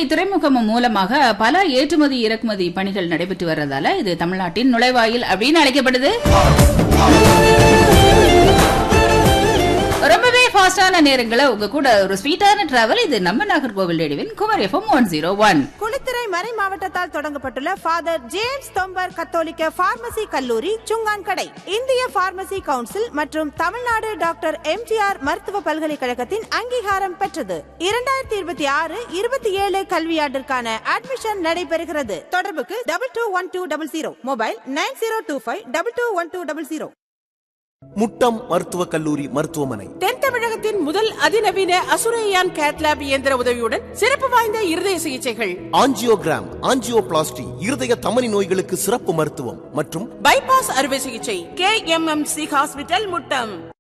துறைமுகம் மூலமாக பல ஏற்றுமதி இறக்குமதி பணிகள் நடைபெற்று வர்றதால இது தமிழ்நாட்டின் நுழைவாயில் அப்படின்னு அழைக்கப்படுது ரொம்பவே ஃபாஸ்டான நேரங்களை உங்க கூட ஒரு ஸ்வீட்டான டிராவல் இது நம்ம நாகர்கோவில் ரேடியோவின் Kumar FM one zero one குளித்துறை மறை மாவட்டத்தால் தொடங்கப்பட்டுள்ள ஃபாதர் ஜேம்ஸ் தொம்பர் கத்தோலிக்க பார்மசி கல்லூரி சுங்கான்கடை இந்திய பார்மசி கவுன்சில் மற்றும் தமிழ்நாடு டாக்டர் எம்ஜிஆர் மருத்துவ பல்கலைக்கழகத்தின் அங்கீகாரம் பெற்றது இரண்டாயிரத்தி இருபத்தி ஆறு இருபத்தி ஏழு கல்வியாண்டிற்கான அட்மிஷன் நடைபெறுகிறது தொடர்புக்கு double two one two double zero mobile nine zero two five double two one two double zero Muttom மருத்துவக் கல்லூரி மருத்துவமனை தென் தமிழகத்தின் முதல் அதிநவீன அசுரையான் கேட்லாப் இயந்திர உதவியுடன் சிறப்பு வாய்ந்த இருதய சிகிச்சைகள் ஆஞ்சியோகிராம் ஆஞ்சியோபிளாஸ்டி இருதய தமனி நோய்களுக்கு சிறப்பு மருத்துவம் மற்றும் பைபாஸ் அறுவை சிகிச்சை K M M C hospital Muttam